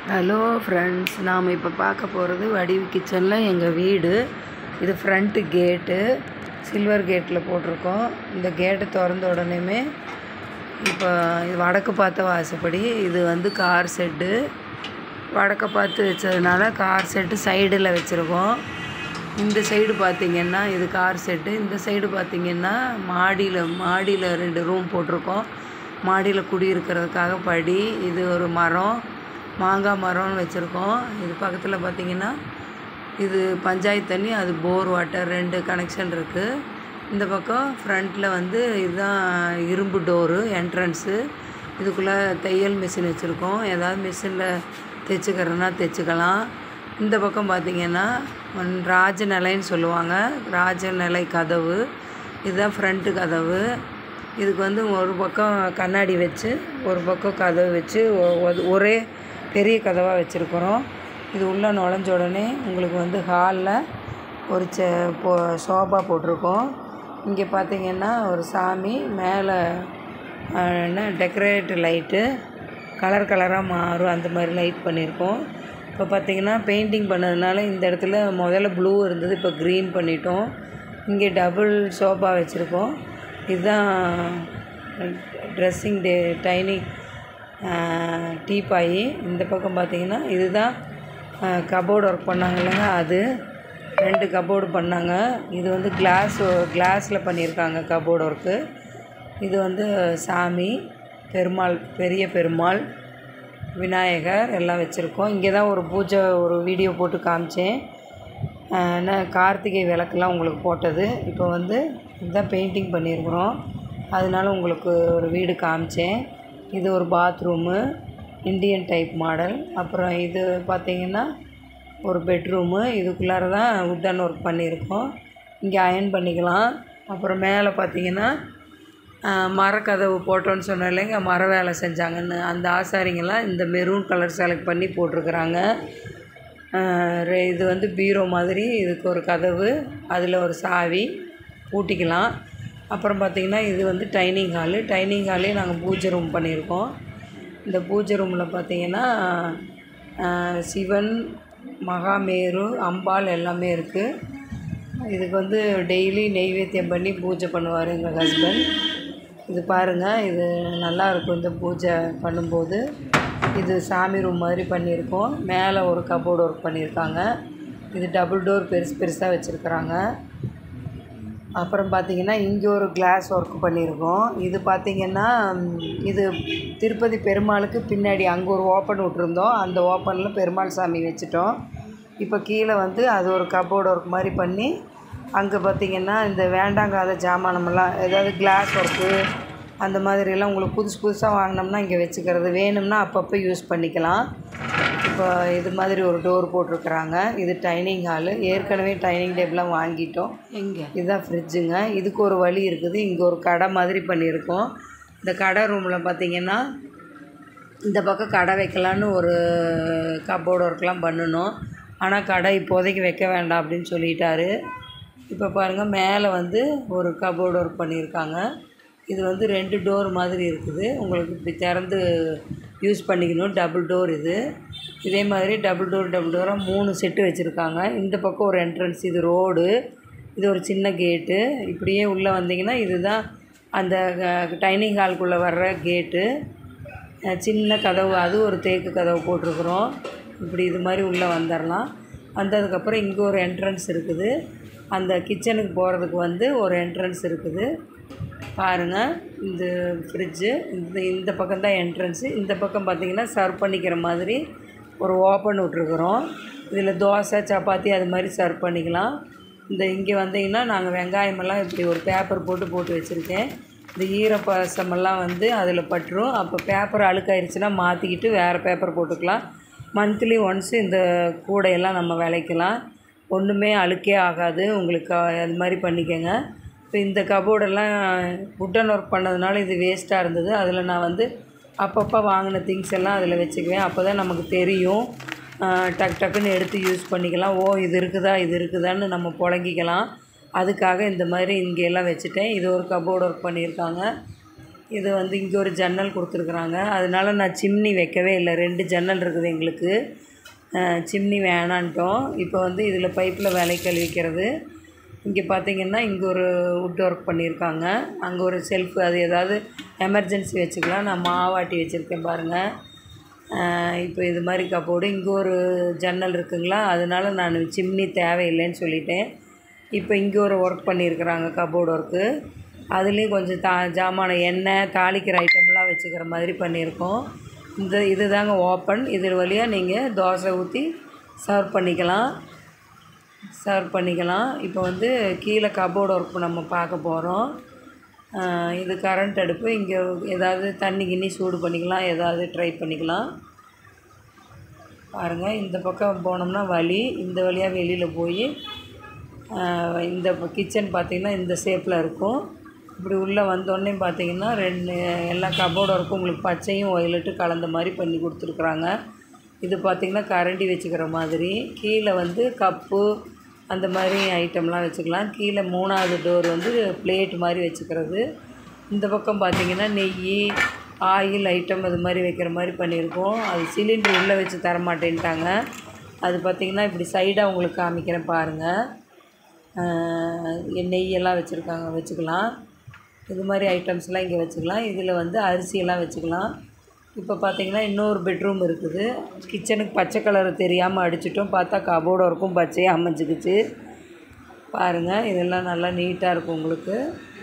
hello friends நாம் இப்போ பார்க்க போகிறது வடிவு கிச்சனில் எங்கள் வீடு இது ஃப்ரண்ட்டு கேட்டு சில்வர் கேட்டில் போட்டிருக்கோம் இந்த கேட்டை திறந்த உடனேமே இப்போ இது வடக்கு பார்த்த வாசப்படி இது வந்து கார் செட்டு வடக்க பார்த்து வச்சதுனால கார் செட்டு சைடில் வச்சுருக்கோம் இந்த சைடு பார்த்திங்கன்னா இது கார் செட்டு இந்த சைடு பார்த்திங்கன்னா மாடியில் மாடியில் ரெண்டு ரூம் போட்டிருக்கோம் மாடியில் குடியிருக்கிறதுக்காக படி இது ஒரு மரம் மாங்காய் மரம்னு வச்சுருக்கோம் இது பக்கத்தில் பார்த்திங்கன்னா இது பஞ்சாயத்து தண்ணி அது போர் வாட்டர் ரெண்டு கனெக்ஷன் இருக்குது இந்த பக்கம் ஃப்ரண்ட்டில் வந்து இதுதான் இரும்பு டோரு என்ட்ரன்ஸு இதுக்குள்ளே தையல் மிஷின் வச்சுருக்கோம் ஏதாவது மிஷினில் தைச்சிக்கிறதுனா தைச்சிக்கலாம் இந்த பக்கம் பார்த்திங்கன்னா ஒன் ராஜநிலைன்னு சொல்லுவாங்க ராஜநிலை கதவு இதுதான் ஃப்ரண்ட்டு கதவு இதுக்கு வந்து ஒரு பக்கம் கண்ணாடி வச்சு ஒரு பக்கம் கதவு வச்சு ஒ- ஒ- ஒரே பெரிய கதவாக வச்சுருக்குறோம் இது உள்ளே நுழைஞ்ச உடனே உங்களுக்கு வந்து ஹாலில் ஒரு சே போ சோபா போட்டிருக்கோம் இங்கே பார்த்தீங்கன்னா ஒரு சாமி மேலே அஹ், என்ன டெக்கரேட் லைட்டு கலர் கலராக மாறும் அந்த மாதிரி லைட் பண்ணியிருக்கோம் இப்போ பார்த்தீங்கன்னா பெயிண்டிங் பண்ணதுனால இந்த இடத்துல முதல்ல ப்ளூ இருந்தது இப்போ க்ரீன் பண்ணிட்டோம் இங்கே டபுள் சோஃபா வச்சுருக்கோம் இதுதான் ட்ரெஸ்ஸிங் டே டைனி டீப்பாயி இந்த பக்கம் பார்த்தீங்கன்னா இதுதான் கபோர்டு ஒர்க் பண்ணாங்க இல்லைங்க அது ரெண்டு கபோர்டு பண்ணாங்க இது வந்து கிளாஸ் கிளாஸில் பண்ணியிருக்காங்க கபோர்டு ஒர்க்கு இது வந்து சாமி பெருமாள் பெரிய பெருமாள் விநாயகர் எல்லாம் வச்சுருக்கோம் இங்கே தான் ஒரு பூஜை ஒரு வீடியோ போட்டு காமிச்சேன் ஆஹ் என்ன கார்த்திகை விளக்கெல்லாம் உங்களுக்கு போட்டது இப்போ வந்து இதுதான் பெயிண்டிங் பண்ணியிருக்கிறோம் அதனால உங்களுக்கு ஒரு வீடு காமிச்சேன் இது ஒரு பாத்ரூமு இந்தியன் டைப் மாடல் அப்புறம் இது பார்த்தீங்கன்னா ஒரு பெட்ரூமு இதுக்குள்ளார தான் உட்டன் ஒர்க் பண்ணியிருக்கோம் இங்கே அயன் பண்ணிக்கலாம் அப்புறம் மேலே பார்த்தீங்கன்னா ஆஹ் மரக்கதவு போட்டோன்னு சொன்னேன் இல்லைங்க மர வேலை செஞ்சாங்கன்னு அந்த ஆசாரிங்கெல்லாம் இந்த மெரூன் கலர் செலக்ட் பண்ணி போட்டிருக்கிறாங்க ஆஹ் ரெ- இது வந்து பீரோ மாதிரி இதுக்கு ஒரு கதவு அதில் ஒரு சாவி பூட்டிக்கலாம் அப்புறம் பார்த்திங்கன்னா இது வந்து டைனிங் ஹாலு டைனிங் ஹாலே நாங்கள் பூஜை ரூம் பண்ணியிருக்கோம் இந்த பூஜை ரூமில் பார்த்தீங்கன்னா ஆஹ் சிவன் மகாமேரு அம்பாள் எல்லாமே இருக்குது இதுக்கு வந்து டெய்லி நெய்வேத்தியம் பண்ணி பூஜை பண்ணுவார் எங்கள் ஹஸ்பண்ட் இது பாருங்கள் இது நல்லா இருக்கும் இந்த பூஜை பண்ணும்போது இது சாமி ரூம் மாதிரி பண்ணியிருக்கோம் மேலே ஒரு கபோர்டு ஒர்க் பண்ணியிருக்காங்க இது டபுள் டோர் பெருசு பெருசாக வச்சுருக்குறாங்க அப்புறம் பார்த்தீங்கன்னா இங்கே ஒரு கிளாஸ் ஒர்க் பண்ணியிருக்கோம் இது பார்த்தீங்கன்னா ம், இது திருப்பதி பெருமாளுக்கு பின்னாடி அங்கே ஒரு ஓப்பன் விட்ருந்தோம் அந்த ஓப்பனில் பெருமாள் சாமி வச்சுட்டோம் இப்போ கீழே வந்து அது ஒரு கபோர்டு ஒர்க் மாதிரி பண்ணி அங்கே பார்த்தீங்கன்னா இந்த வேண்டாங்காத ஜாமானமெல்லாம் ஏதாவது கிளாஸ் ஒர்க்கு அந்த மாதிரியெல்லாம் உங்களுக்கு புதுசு புதுசாக வாங்கினோம்னா இங்கே வச்சுக்கிறது வேணும்னா அப்பப்போ யூஸ் பண்ணிக்கலாம் இப்போ இது மாதிரி ஒரு டோர் போட்டிருக்குறாங்க இது டைனிங் ஹாலு ஏற்கனவே டைனிங் டேபிளாக வாங்கிட்டோம் எங்கே இதுதான் ஃப்ரிட்ஜுங்க இதுக்கு ஒரு வழி இருக்குது இங்கே ஒரு கடை மாதிரி பண்ணியிருக்கோம் இந்த கடை ரூமில் பார்த்தீங்கன்னா இந்த பக்கம் கடை வைக்கலான்னு ஒரு கப்போர்டு ஒர்க்லாம் பண்ணணும் ஆனால் கடை இப்போதைக்கு வைக்க வேண்டாம் அப்படின்னு சொல்லிட்டாரு இப்போ பாருங்கள் மேலே வந்து ஒரு கபோர்டு ஒர்க் பண்ணியிருக்காங்க இது வந்து ரெண்டு டோர் மாதிரி இருக்குது உங்களுக்கு இப்படி திறந்து யூஸ் பண்ணிக்கணும் டபுள் டோர் இது இதே மாதிரி டபுள் டோர் டபுள் டோராக மூணு செட்டு வச்சுருக்காங்க இந்த பக்கம் ஒரு என்ட்ரன்ஸ் இது ரோடு இது ஒரு சின்ன கேட்டு இப்படியே உள்ளே வந்தீங்கன்னா இதுதான் அந்த டைனிங் ஹால்குள்ளே வர்ற கேட்டு அஹ் சின்ன கதவு அது ஒரு தேக்கு கதவு போட்டிருக்குறோம் இப்படி இது மாதிரி உள்ளே வந்துடலாம் வந்ததுக்கப்புறம் இங்கே ஒரு என்ட்ரன்ஸ் இருக்குது அந்த கிச்சனுக்கு போகிறதுக்கு வந்து ஒரு என்ட்ரன்ஸ் இருக்குது பாருங்கள் இந்த ஃப்ரிட்ஜு இந்த இந்த பக்கம் தான் என்ட்ரன்ஸு இந்த பக்கம் பார்த்தீங்கன்னா சர்வ் பண்ணிக்கிற மாதிரி ஒரு ஓப்பன் விட்ருக்குறோம் இதில் தோசை சப்பாத்தி அது மாதிரி சர்வ் பண்ணிக்கலாம் இந்த இங்கே வந்தீங்கன்னா நாங்கள் வெங்காயமெல்லாம் இப்படி ஒரு பேப்பர் போட்டு போட்டு வச்சுருக்கேன் இந்த ஈரப்பசமெல்லாம் வந்து அதில் பட்டுரும் அப்போ பேப்பர் அழுக்காயிருச்சுன்னா மாற்றிக்கிட்டு வேறு பேப்பர் போட்டுக்கலாம் மந்த்லி ஒன்ஸ் இந்த கூடையெல்லாம் நம்ம விளைக்கலாம் ஒன்றுமே அழுக்கே ஆகாது உங்களுக்கு அது மாதிரி பண்ணிக்கோங்க இப்போ இந்த கபோர்டெல்லாம் உட்டன் ஒர்க் பண்ணதுனால இது வேஸ்ட்டாக இருந்தது அதில் நான் வந்து அப்பப்போ வாங்கின திங்ஸ் எல்லாம் அதில் வச்சுக்குவேன் அப்போ தான் நமக்கு தெரியும் ஆஹ் டக் டக்குன்னு எடுத்து யூஸ் பண்ணிக்கலாம் ஓ இது இருக்குதா இது இருக்குதான்னு நம்ம புழங்கிக்கலாம் அதுக்காக இந்த மாதிரி இங்கே எல்லாம் வச்சுட்டேன் இது ஒரு கபோர்டு ஒர்க் பண்ணியிருக்காங்க இது வந்து இங்கே ஒரு ஜன்னல் கொடுத்துருக்குறாங்க அதனால நான் சிம்னி வைக்கவே இல்லை ரெண்டு ஜன்னல் இருக்குது எங்களுக்கு சிம்னி வேணான்ட்டோம் இப்போ வந்து இதில் பைப்பில் வேலை கழுவிக்கிறது இங்கே பார்த்தீங்கன்னா இங்கே ஒரு வுட் ஒர்க் பண்ணியிருக்காங்க அங்கே ஒரு செல்ஃப் அது ஏதாவது எமர்ஜென்சி வச்சுக்கலாம் நான் மாவாட்டி வச்சுருக்கேன் பாருங்கள் இப்போ இது மாதிரி கப்போர்டு இங்கே ஒரு ஜன்னல் இருக்குங்களா அதனால நான் சிம்னி தேவையில்லைன்னு சொல்லிட்டேன் இப்போ இங்கே ஒரு ஒர்க் பண்ணியிருக்கிறாங்க கபோர்டு ஒர்க்கு அதுலேயும் கொஞ்சம் தா ஜாமான எண்ணெய் தாளிக்கிற ஐட்டம்லாம் வச்சுக்கிற மாதிரி பண்ணியிருக்கோம் இந்த இது தாங்க ஓப்பன் இது வழியாக நீங்கள் தோசை ஊற்றி சர்வ் பண்ணிக்கலாம் சர்வ் பண்ணிக்கலாம் இப்போ வந்து கீழே கபோர்டு ஒர்க் நம்ம பார்க்க போகிறோம் இது கரண்ட் அடுப்பு இங்கே ஏதாவது தண்ணி கிண்ணி சூடு பண்ணிக்கலாம் ஏதாவது ட்ரை பண்ணிக்கலாம் பாருங்கள் இந்த பக்கம் போனோம்னா வழி இந்த வழியாக வெளியில் போய் இந்த கிச்சன் பார்த்திங்கன்னா இந்த ஷேப்பில் இருக்கும் இப்படி உள்ளே வந்தோடனே பார்த்தீங்கன்னா ரெண்டு எல்லா கபோர்டு ஒர்க்கும் உங்களுக்கு பச்சையும் ஒயிலட்டு கலந்த மாதிரி பண்ணி கொடுத்துருக்குறாங்க இது பார்த்திங்கன்னா கரண்டி வச்சுக்கிற மாதிரி கீழே வந்து கப்பு அந்த மாதிரி ஐட்டம்லாம் வச்சுக்கலாம் கீழே மூணாவது டோர் வந்து பிளேட் மாதிரி வச்சுக்கிறது இந்த பக்கம் பார்த்திங்கன்னா நெய் ஆயில் ஐட்டம் அது மாதிரி வைக்கிற மாதிரி பண்ணியிருக்கோம் அது சிலிண்டர் உள்ளே வச்சு தர மாட்டேன்ட்டாங்க அது பார்த்திங்கன்னா இப்படி சைடாக உங்களுக்கு காமிக்கிறேன் பாருங்கள் நெய்யெல்லாம் வச்சுருக்காங்க வச்சுக்கலாம் இது மாதிரி ஐட்டம்ஸ்லாம் இங்கே வச்சுக்கலாம் இதில் வந்து அரிசியெல்லாம் வச்சுக்கலாம் இப்போ பார்த்தீங்கன்னா இன்னொரு பெட்ரூம் இருக்குது கிச்சனுக்கு பச்சை கலர் தெரியாமல் அடிச்சிட்டோம் பார்த்தா கபோர்டு ஒர்க்கும் பச்சையாக அமைஞ்சிக்கிச்சு பாருங்கள் இதெல்லாம் நல்லா நீட்டாக இருக்கும் உங்களுக்கு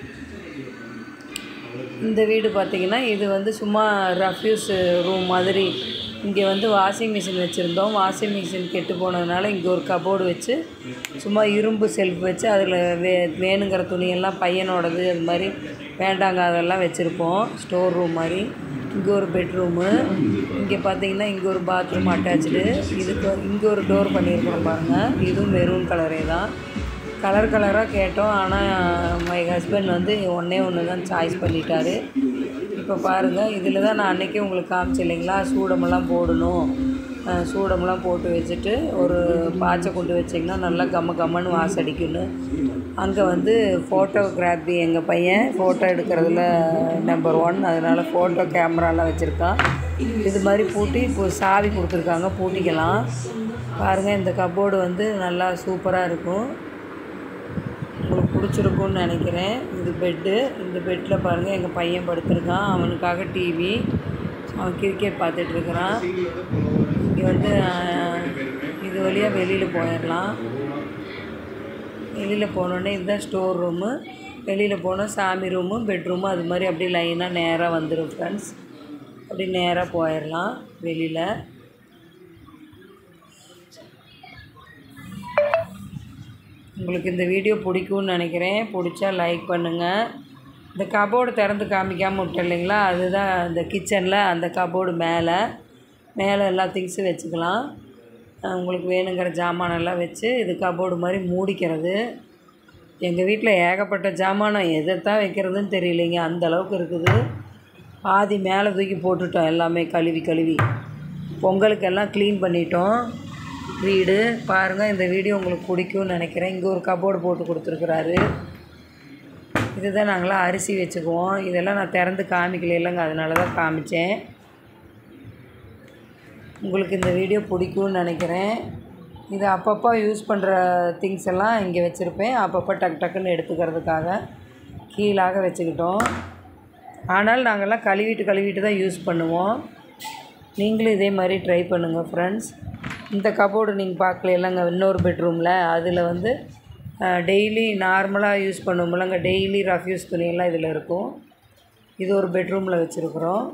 இந்த வீடு பார்த்திங்கன்னா இது வந்து சும்மா ரஃப்யூஸ் ரூம் மாதிரி இங்கே வந்து வாஷிங் மிஷின் வச்சுருந்தோம் வாஷிங் மிஷின் கெட்டு போனதுனால இங்கே ஒரு கபோர்டு வச்சு சும்மா இரும்பு செல்ஃப் வச்சு அதில் வே வேணுங்கிற துணியெல்லாம் பையனோடது அது மாதிரி வேண்டாங்க அதெல்லாம் வச்சுருப்போம் ஸ்டோர் ரூம் மாதிரி இங்கே ஒரு பெட்ரூமு இங்கே பார்த்தீங்கன்னா இங்கே ஒரு பாத்ரூம் அட்டாச்சு இதுக்கு இங்கே ஒரு டோர் பண்ணியிருக்கோம் பாருங்கள் இதுவும் மெரூன் கலரே தான் கலர் கலராக கேட்டோம் ஆனால் மை ஹஸ்பண்ட் வந்து ஒன்றே ஒன்று தான் சாய்ஸ் பண்ணிட்டாரு இப்போ பாருங்கள் இதில் தான் நான் அன்றைக்கே உங்களுக்கு காமிச்சேன் இல்லைங்களா சூடமெல்லாம் போடணும் சூடமெல்லாம் போட்டு வச்சுட்டு ஒரு பாய்ச்சை கொண்டு வச்சிங்கன்னா நல்லா கம்ம கம்மன்னு வாசடிக்குன்னு அங்கே வந்து ஃபோட்டோகிராஃபி எங்கள் பையன் ஃபோட்டோ எடுக்கிறதுல நம்பர் ஒன் அதனால் ஃபோட்டோ கேமராலாம் வச்சுருக்கான் இது மாதிரி பூட்டி இப்போ சாவி கொடுத்துருக்காங்க பூட்டிக்கலாம் பாருங்கள் இந்த கப்போர்டு வந்து நல்லா சூப்பராக இருக்கும் உங்களுக்கு பிடிச்சிருக்கும்னு நினைக்கிறேன் இது பெட்டு இந்த பெட்டில் பாருங்கள் எங்கள் பையன் படுத்திருக்கான் அவனுக்காக டிவி அவன் கிரிக்கெட் பார்த்துட்ருக்குறான் இங்கே வந்து இது வழியாக வெளியில் போயிடலாம் வெளியில் போனோடனே இதுதான் ஸ்டோர் ரூமு வெளியில் போனால் சாமி ரூமு பெட்ரூமு அது மாதிரி அப்படியே லைனாக நேராக வந்துடும் ஃப்ரெண்ட்ஸ் அப்படி நேராக போயிடலாம் வெளியில் உங்களுக்கு இந்த வீடியோ பிடிக்கும்னு நினைக்கிறேன் பிடிச்சா லைக் பண்ணுங்கள் இந்த கபோர்டு திறந்து காமிக்காமல் விட்டேன் இல்லைங்களா அதுதான் இந்த கிச்சனில் அந்த கபோர்டு மேலே மேலே எல்லா திங்ஸும் வச்சுக்கலாம் உங்களுக்கு வேணுங்கிற ஜாமானெல்லாம் வச்சு இது கபோர்டு மாதிரி மூடிக்கிறது எங்கள் வீட்டில் ஏகப்பட்ட ஜாமானம் எதைத்தான் வைக்கிறதுன்னு தெரியலைங்க அந்த அளவுக்கு இருக்குது பாதி மேலே தூக்கி போட்டுட்டோம் எல்லாமே கழுவி கழுவி பொங்கலுக்கெல்லாம் க்ளீன் பண்ணிட்டோம் வீடு பாருங்கள் இந்த வீடியோ உங்களுக்கு பிடிக்கும்னு நினைக்கிறேன் இங்கே ஒரு கபோர்டு போட்டு கொடுத்துருக்குறாரு இதுதான் நாங்களாம் அரிசி வச்சுக்குவோம் இதெல்லாம் நான் திறந்து காமிக்கல இல்லைங்க அதனால தான் காமிச்சேன் உங்களுக்கு இந்த வீடியோ பிடிக்கும்னு நினைக்கிறேன் இது அப்பப்போ யூஸ் பண்ணுற திங்ஸ் எல்லாம் இங்கே வச்சுருப்பேன் அப்பப்போ டக் டக்குன்னு எடுத்துக்கிறதுக்காக கீழாக வச்சுக்கிட்டோம் ஆனால் நாங்கள்லாம் கழுவிட்டு கழுவிட்டு தான் யூஸ் பண்ணுவோம் நீங்களும் இதே மாதிரி ட்ரை பண்ணுங்கள் ஃப்ரெண்ட்ஸ் இந்த கபோர்டு நீங்கள் பார்க்கல இல்லைங்க இன்னொரு பெட்ரூமில் அதில் வந்து டெய்லி நார்மலாக யூஸ் பண்ணுவோம்லங்க டெய்லி ரஃப்யூஸ் துணியெல்லாம் இதில் இருக்கும் இது ஒரு பெட்ரூமில் வச்சுருக்குறோம்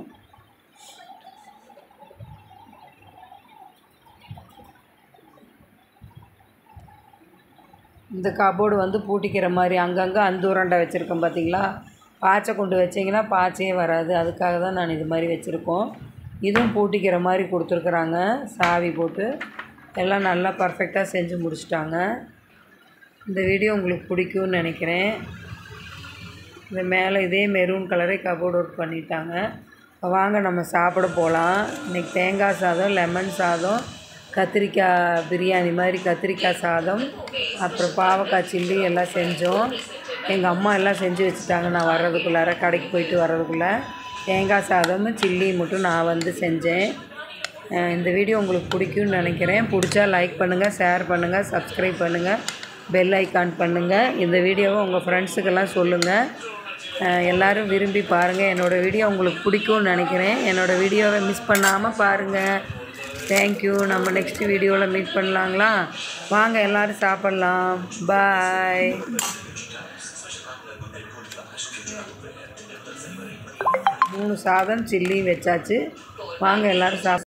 இந்த கபோர்டு வந்து பூட்டிக்கிற மாதிரி அங்கங்கே அந்தூரண்டை வச்சுருக்கோம் பார்த்தீங்களா பாய்ச்சை கொண்டு வச்சிங்கன்னா பாய்ச்சே வராது அதுக்காக தான் நான் இது மாதிரி வச்சுருக்கோம் இதுவும் பூட்டிக்கிற மாதிரி கொடுத்துருக்குறாங்க சாவி போட்டு எல்லாம் நல்லா பர்ஃபெக்டாக செஞ்சு முடிச்சிட்டாங்க இந்த வீடியோ உங்களுக்கு பிடிக்கும்னு நினைக்கிறேன் இந்த மேலே இதே மெரூன் கலரே கபோர்டு ஒர்க் பண்ணிட்டாங்க இப்போ வாங்க நம்ம சாப்பிட போகலாம் இன்றைக்கி தேங்காய் சாதம் லெமன் சாதம் கத்திரிக்காய் பிரியாணி மாதிரி கத்திரிக்காய் சாதம் அப்புறம் பாவக்காய் சில்லி எல்லாம் செஞ்சோம் எங்கள் அம்மா எல்லாம் செஞ்சு வச்சுட்டாங்க நான் வர்றதுக்குள்ளார கடைக்கு போயிட்டு வர்றதுக்குள்ளே தேங்காய் சாதமும் சில்லி மட்டும் நான் வந்து செஞ்சேன் அஹ் இந்த வீடியோ உங்களுக்கு பிடிக்கும்னு நினைக்கிறேன் பிடிச்சா லைக் பண்ணுங்கள் ஷேர் பண்ணுங்கள் சப்ஸ்கிரைப் பண்ணுங்கள் பெல் ஐக்கான் பண்ணுங்கள் இந்த வீடியோவை உங்கள் ஃப்ரெண்ட்ஸுக்கெல்லாம் சொல்லுங்கள் அஹ் எல்லாரும் விரும்பி பாருங்கள் என்னோடய வீடியோ உங்களுக்கு பிடிக்கும்னு நினைக்கிறேன் என்னோடய வீடியோவை மிஸ் பண்ணாமல் பாருங்கள் தேங்க்யூ நம்ம நெக்ஸ்ட் வீடியோவில் மீட் பண்ணலாங்களா வாங்க எல்லோரும் சாப்பிட்லாம் பாய் மூணு சாதம் சில்லி வச்சாச்சு வாங்க எல்லோரும் சாப்